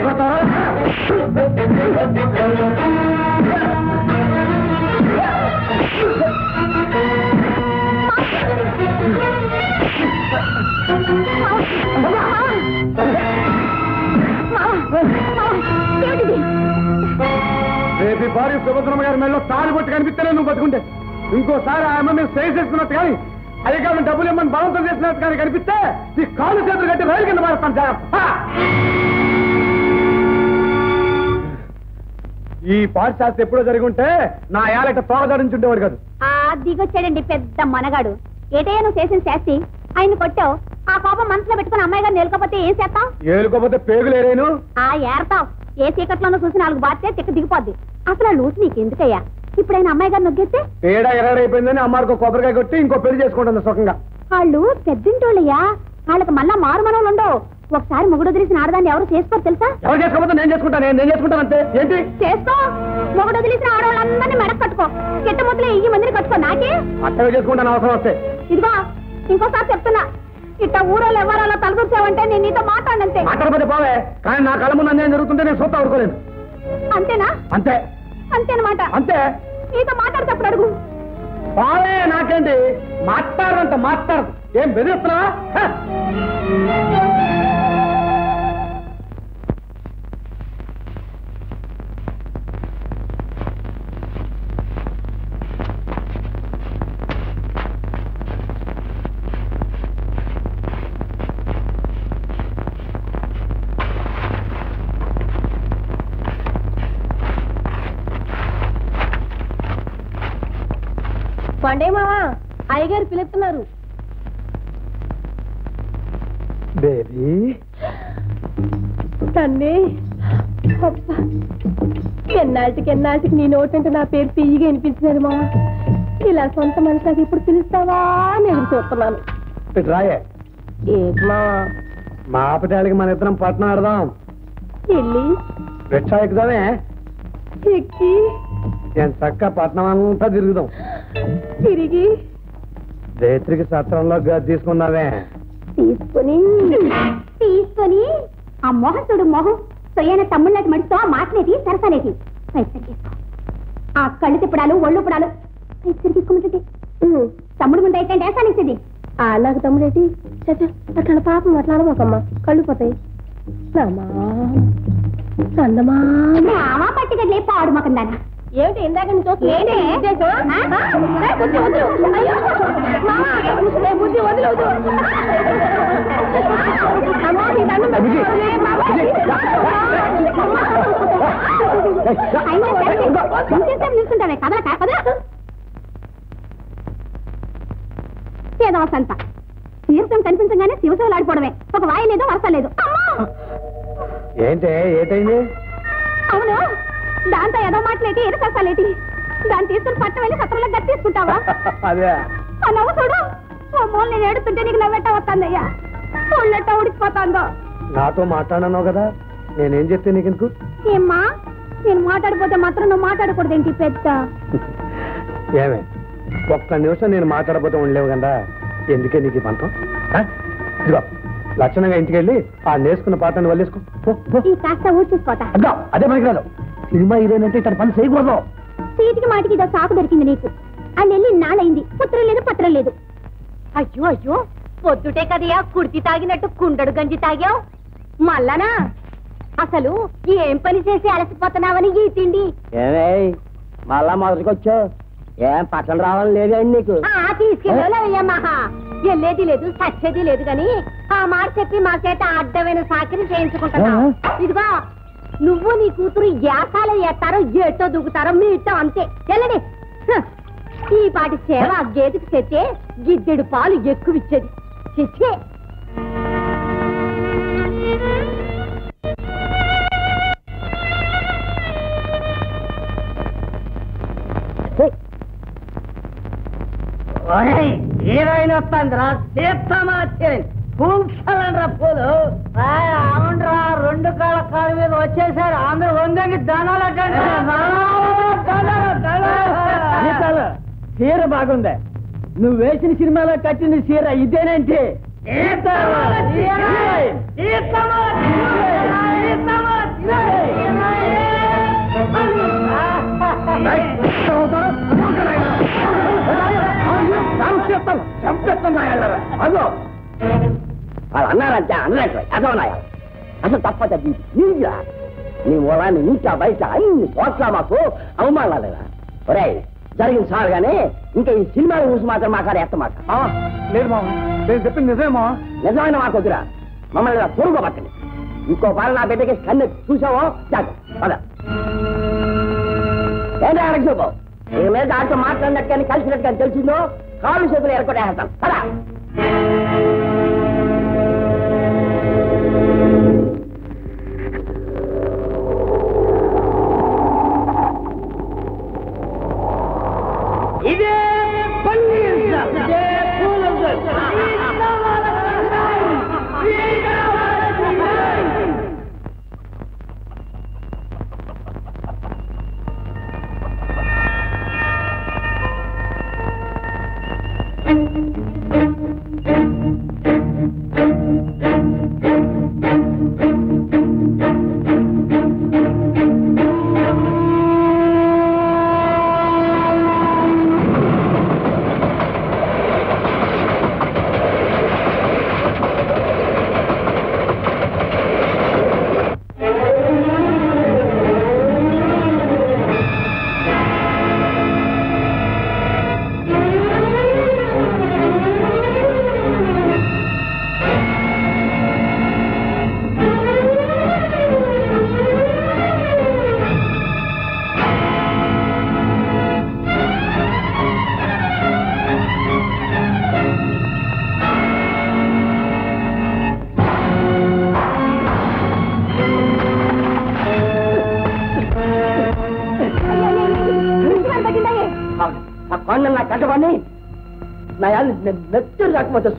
రేపు ఈ భార్య సుభద్రమ్మ గారి మెడలో తాడు కొట్టి కనిపిస్తేనే నువ్వు బతుకుంటే ఇంకోసారి ఆ అమ్మ మీద స్టే చేసుకున్నట్టు కానీ అదే కాదు డబ్బులు ఇమ్మని బలవంతం చేసినట్టు కానీ కనిపిస్తే ఈ కాలు చేతులు కట్టి రైలు కింద మారుతాను జాగ్రత్త ఈ పాఠశాస్త్ర ఎప్పుడో జరిగి ఉంటే నా ఏలట తోగదరించుండేవాడు కాదు ఆ దిగొచ్చాడండి పెద్ద మనగాడు ఏటయ్యా నువ్వు చేసిన శాస్తి ఆయన కొట్టావు ఆ కోపం మనసులో పెట్టుకుని అమ్మాయి గారు నిలకపోతే ఏం చేస్తావు ఏలుకోపోతే పేగులేరేను ఆ ఏరతావు ఏ చీకట్లోనూ చూసి నాలుగు బాస్తే తిక్క దిగిపోద్ది అసలు ఆ లూసి నీకెందుకయ్యా ఇప్పుడైనా అమ్మాయి గారు నొగ్గేస్తే పేడ ఎర్రడైపోయిందని అమ్మారికి ఒక కొబ్బరికాయ కొట్టి ఇంకో పెళ్లి చేసుకుంటుంది సుఖంగా వాళ్ళు పెద్దింటోళ్ళయ్యా వాళ్ళకి మళ్ళా మారు మనవులు ఉండవు ఒకసారి మొగుడు వదిలేసిన ఆడదాన్ని ఎవరు చేసుకోరు తెలుసా ఎవరు చేసుకోకపోతే నేను చేసుకుంటాను నేను నేను చేసుకుంటాను అంతే ఏంటి చేసుకో మొగుడు వదిలేసిన ఆడవాళ్ళందరినీ మెడకు కట్టుకో కిట్ట మొదలు ఈ మందిని కట్టుకో నాకే అట్టగా చేసుకుంటాను అవసరం వస్తే ఇదిగో ఇంకోసారి చెప్తున్నా ఇట్ట ఊరోళ్ళు ఎవరాలో తలదూర్చావంటే నేను నీతో మాట్లాడంతే మాట్లాడకపోతే పోవే కానీ నా కళ్ళ ముందు అన్యాయం జరుగుతుంటే నేను సొత్త ఊరుకోలేను అంతేనా అంతే అంతేనమాట అంతే నీతో మాట్లాడేటప్పుడు అడుగు పోవే నాకేంటి మాట్లాడరంత మాట్లాడదు ఏం బెదిరిస్తున్నావా హ! పండే మావా అయ్యగారు పిలుస్తున్నారు బేబీ తండ్రి అబ్బా. ఎన్నాటికి ఎన్నాటికి నీ నోటంటే నా పేరు తీయగా వినిపించినది మా ఇలా సొంత మనిషికి ఇప్పుడు పిలుస్తావా అని ఎదురు చూస్తున్నాను ఇటు రాయే ఏంటి మా మా ఆపటాలకి మన ఇద్దరం పట్నం ఆడదాం వెళ్ళి రిక్షా ఎక్కుదామే ఎక్కి నేను చక్క పట్నం అంతా తిరుగుదాం తిరిగి జైత్రికి సత్రంలో గది తీసుకున్నావే తీసుకొని తీసుకొని ఆ మొహం చూడు మొహం సొయ్యన తమ్ముళ్ళకి మడితో మాట్లాడేది సరసనేది పైసలు తీసుకో ఆ కళ్ళు తిప్పడాలు ఒళ్ళు పుడాలు పైసలు తీసుకుంటుంది తమ్ముడు ముందు అయితే వేసానిస్తుంది ఆ నాకు తమ్ముడేటి చచ్చా అట్లా పాపం అట్లా అనమాకమ్మా కళ్ళు పోతాయి మామా పట్టిగట్లే పాడు మకందానా ఏమిటి ఇందాక నుంచి బుద్ధి వదులు అయ్యో మామా, ఏ బుద్ధి వదులు వదులు. అమ్మా, నీ దండం బుద్ధి, పెట్టుకోలే, మామా. బుద్ధి, అయినా సరే, ఇంకెంతసేపు నిల్చుంటావే కదలకా కదలా ఏదో సంత తీర్థం కనిపించగానే శివశివలాడిపోవడమే ఒక వాయి లేదు వరస లేదు అమ్మా! ఏంటే ఏటైంది అవును దాంతో ఏదో మాటలేటి ఏదో సరసాలేటి దాన్ని తీసుకుని పట్టు వెళ్ళి సత్రంలో గట్టి తీసుకుంటావా అదే ఆ నవ్వు చూడు ఓ మూల నేను ఏడుతుంటే నీకు నవ్వెట్ట వస్తుందయ్యా ఒళ్ళెట్ట ఉడికిపోతాందో నాతో మాట్లాడను కదా నేనేం చెప్తే నీకు ఎందుకు ఏమ్మా నేను మాట్లాడిపోతే మాత్రం నువ్వు మాట్లాడకూడదేంటి పెద్ద ఏమే ఒక్క నిమిషం నేను మాట్లాడబోతే ఉండలేవు కదా ఎందుకే నీకు ఈ పంతం ఆ? ఇదిగో లక్షణంగా ఇంటికి వెళ్ళి ఆ నేసుకున్న పాత్రను వల్లేసుకో పో, పో. ఈ కాస్త ఊడ్చేసుకోతా అద్దా అదే మనకి రాదు సినిమా హీరోయిన్ అంటే ఇతను పని చేయకూడదు సీటికి మాటికి ఇదో సాకు దొరికింది నీకు అది వెళ్ళి నాళ్ళైంది పుత్రం లేదు పత్రం లేదు అయ్యో అయ్యో పొద్దుటే కదయా కుర్తి తాగినట్టు కుండడు గంజి తాగావు మళ్ళనా అసలు ఏం పని చేసి అలసిపోతున్నావని ఈ తిండి ఏమే మళ్ళా మొదటికి వచ్చావు ఏం పక్కన రావాలి లేదండి నీకు ఆ తీసుకెళ్ళలేవయ్యా మహా వెళ్ళేది లేదు సచ్చేది లేదు గాని ఆ మాట చెప్పి మా చేత అడ్డమైన సాకిరి చేయించుకుంటున్నావు ఇదిగో నువ్వు నీ కూతురు యాసాలు ఎత్తారో ఏటో దూకుతారో మీ ఇట్టం అంతే వెళ్ళండి హ. ఈ పాటి సేవ ఆ గేదెకి చెట్టే గిద్దెడు పాలు ఎక్కువ ఇచ్చేది చిచ్చే హీరోయిన్ వస్తుందిరా సీతమార్చి పూసలండ్రా పూలు అవునరా రెండు కాళ్ళ కాళ్ళ మీద వచ్చేసారు అందరూ వందంగి ధనాలు చీర బాగుంది నువ్వు వేసిన సినిమాలో కట్టిన చీర ఇదేనంటే అదో వాళ్ళు అన్నారంటే అన్నట్లు ఎదవనాయా అసలు తప్పదు నీగా నీ మూలాన్ని నీచా బయట అన్ని చోట్ల మాకు అవమానాలేదా ఒరేయ్ జరిగింది సార్ గానీ ఇంకా ఈ సినిమాల చూసి మాత్రం మాట్లాడే ఎత్త మాట ఆ, లేదు మామ నేను చెప్పింది నిజమే మామ నిజమైన మాకు వద్దురా మమ్మల్ని ఇలా పొరుగు పట్టండి ఇంకో పాలు నా బిడ్డకి కన్ను చూసావో జాగ్రత్త పద ఏంటి అడగ చూపు ఈ మీద ఆటో మాట్లాడినట్టు కానీ కలిసినట్టు కానీ తెలిసిందో కాళ్ళు చేతులు ఎరకొట్టేస్తాను పదా ఇదే పన్నీర్ ఇదే ఆ కొండ నా కట్టబడి నా నెత్తురు కాకపోతే